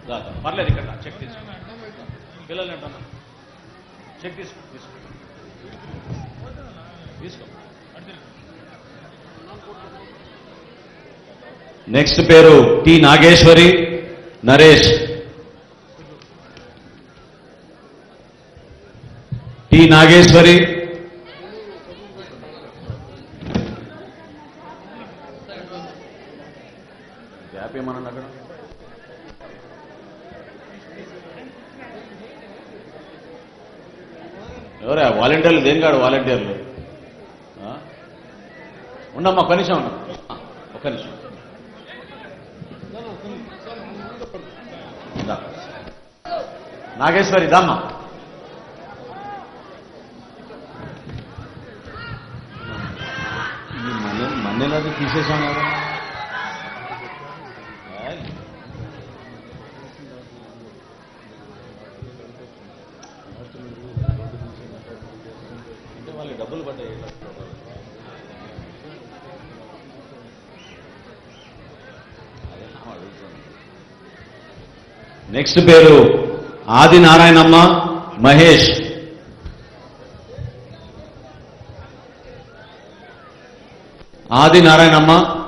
రా, రా. పర్లేదు ఇక్కడ రా, చెక్ తీసుకో పిల్లలు ఏంటన్నా చెక్ తీసుకో తీసుకో తీసుకో నెక్స్ట్ పేరు T Nageshwari Naresh T Nageshwari gap ఏమన్నా అక్కడ ఎవరా వాలంటీర్లు దేని కాడు వాలంటీర్లు ఆ? ఉండమ్మా ఒక నిమిషం ఉన్నా ఒక నిమిషం దా. నాగేశ్వరి దామ్మా మన మన్నెలది తీసేసాం కదా ఏయ్. అంటే వాళ్ళకి డబ్బులు పడ్డాయి అదే నా అడుగుతుంది నెక్స్ట్ పేరు ఆది నారాయణమ్మ మహేష్ ఆది నారాయణమ్మ